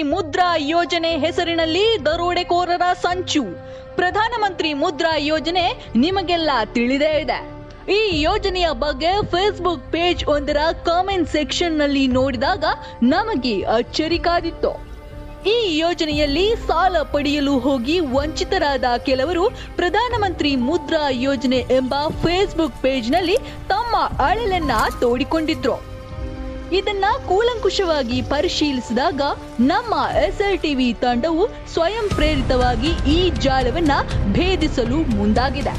ಮುದ್ರಾ ಯೋಜನೆ ಹೆಸರಿನಲ್ಲಿ ದರೋಡೆಕೋರರ ಸಂಚು ಪ್ರಧಾನಮಂತ್ರಿ ಮುದ್ರಾ ಯೋಜನೆ ನಿಮಗೆಲ್ಲ ತಿಳಿದೇ ಇದೆ ಈ ಯೋಜನೆಯ ಬಗ್ಗೆ ಫೇಸ್ಬುಕ್ ಪೇಜ್ ಒಂದರ ಕಾಮೆಂಟ್ ಸೆಕ್ಷನ್ ನಲ್ಲಿ ನೋಡಿದಾಗ ನಮಗೆ ಅಚ್ಚರಿ ಕಾದಿತ್ತು ಈ ಯೋಜನೆಯಲ್ಲಿ ಸಾಲ ಪಡೆಯಲು ಹೋಗಿ ವಂಚಿತರಾದ ಕೆಲವರು ಪ್ರಧಾನಮಂತ್ರಿ ಮುದ್ರಾ ಯೋಜನೆ ಎಂಬ ಫೇಸ್ಬುಕ್ ಪೇಜ್ನಲ್ಲಿ ತಮ್ಮ ಅಳಲನ್ನ ತೋಡಿಕೊಂಡಿದ್ರು ಇದನ್ನ ಕೂಲಂಕುಷವಾಗಿ ಪರಿಶೀಲಿಸಿದಾಗ ನಮ್ಮ ಎಸ್ಎಲ್ ಟಿವಿ ತಂಡವು ಸ್ವಯಂ ಪ್ರೇರಿತವಾಗಿ ಈ ಜಾಲವನ್ನ ಭೇದಿಸಲು ಮುಂದಾಗಿದೆ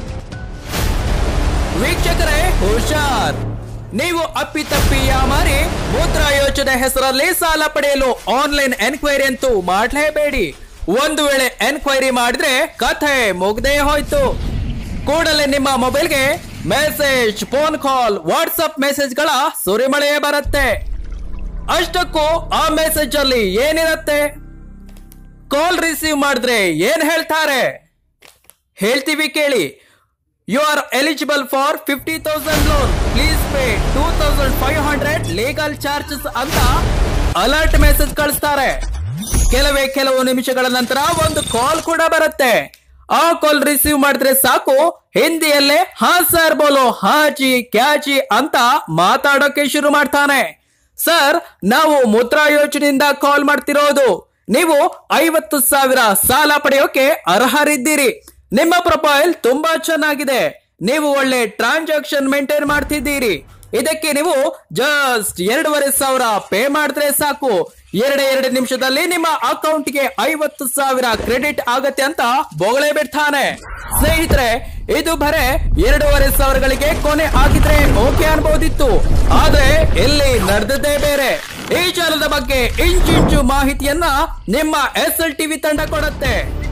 ವೀಕ್ಷಕರೇ ಹುಷಾರ್ ನೀವು ಅಪ್ಪಿತಪ್ಪಿ ಯಾಮಾರಿ ಮುದ್ರಾ ಯೋಜನೆ ಹೆಸರಲ್ಲಿ ಸಾಲ ಪಡೆಯಲು ಆನ್ಲೈನ್ ಎನ್ಕ್ವೈರಿ ಅಂತೂ ಮಾಡಲೇಬೇಡಿ ಒಂದು ವೇಳೆ ಎನ್ಕ್ವೈರಿ ಮಾಡಿದ್ರೆ ಕಥೆ ಮುಗ್ದೇ ಹೋಯ್ತು ಕೂಡಲೇ ನಿಮ್ಮ ಮೊಬೈಲ್ಗೆ ಮೆಸೇಜ್ ಫೋನ್ ಕಾಲ್ ವಾಟ್ಸಪ್ ಮೆಸೇಜ್ಗಳ ಸುರಿಮಳೆಯೇ ಬರುತ್ತೆ ಅಷ್ಟಕ್ಕೂ ಆ ಮೆಸೇಜ್ ಅಲ್ಲಿ ಏನಿರತ್ತೆ ಕಾಲ್ ರಿಸೀವ್ ಮಾಡಿದ್ರೆ ಏನ್ ಹೇಳ್ತಾರೆ ಹೇಳ್ತೀವಿ ಕೇಳಿ you are eligible for fifty thousand loan please pay two thousand five hundred legal charges ಅಂತ ಅಲರ್ಟ್ ಮೆಸೇಜ್ ಕಳಿಸ್ತಾರೆ ಕೆಲವೇ ಕೆಲವು ನಿಮಿಷಗಳ ನಂತರ ಒಂದು ಕಾಲ್ ಕೂಡ ಬರುತ್ತೆ ಆ ಕಾಲ್ ರಿಸೀವ್ ಮಾಡಿದ್ರೆ ಸಾಕು ಹಿಂದಿಯಲ್ಲೇ ಹಾ ಸರ್ ಬೋಲೋ ಹಾಜಿ ಕ್ಯಾಜಿ ಅಂತ ಮಾತಾಡೋಕೆ ಶುರು ಮಾಡ್ತಾನೆ ಸರ್ ನಾವು ಮುದ್ರಾ ಯೋಜನೆಯಿಂದ ಕಾಲ್ ಮಾಡ್ತಿರೋದು ನೀವು ಐವತ್ತು ಸಾವಿರ ಸಾಲ ಪಡೆಯೋಕೆ ಅರ್ಹರಿದ್ದೀರಿ ನಿಮ್ಮ ಪ್ರೊಫೈಲ್ ತುಂಬಾ ಚೆನ್ನಾಗಿದೆ ನೀವು ಒಳ್ಳೆ ಟ್ರಾನ್ಸಾಕ್ಷನ್ ಮೇಂಟೈನ್ ಮಾಡ್ತಿದ್ದೀರಿ ಇದಕ್ಕೆ ನೀವು ಜಸ್ಟ್ ಎರಡೂವರೆ ಸಾವಿರ ಪೇ ಮಾಡಿದ್ರೆ ಸಾಕು ಎರಡೇ ಎರಡು ನಿಮಿಷದಲ್ಲಿ ನಿಮ್ಮ ಅಕೌಂಟ್ಗೆ ಐವತ್ತು ಸಾವಿರ ಕ್ರೆಡಿಟ್ ಆಗತ್ತೆ ಅಂತ ಬೊಗಳೆ ಬಿಡ್ತಾನೆ ಸ್ನೇಹಿತರೆ ಇದು ಬರೇ ಎರಡೂವರೆ ಸಾವಿರಗಳಿಗೆ ಕೊನೆ ಆಗಿದ್ರೆ ಓಕೆ ಅನ್ಬೋದಿತ್ತು ಆದ್ರೆ ಇಲ್ಲಿ ನಡೆದದ್ದೇ ಬೇರೆ ಈ ಜಾಲದ ಬಗ್ಗೆ ಇಂಚಿಂಚು ಮಾಹಿತಿಯನ್ನ ನಿಮ್ಮ ಎಸ್ ಎಲ್ ಟಿವಿ ತಂಡ ಕೊಡುತ್ತೆ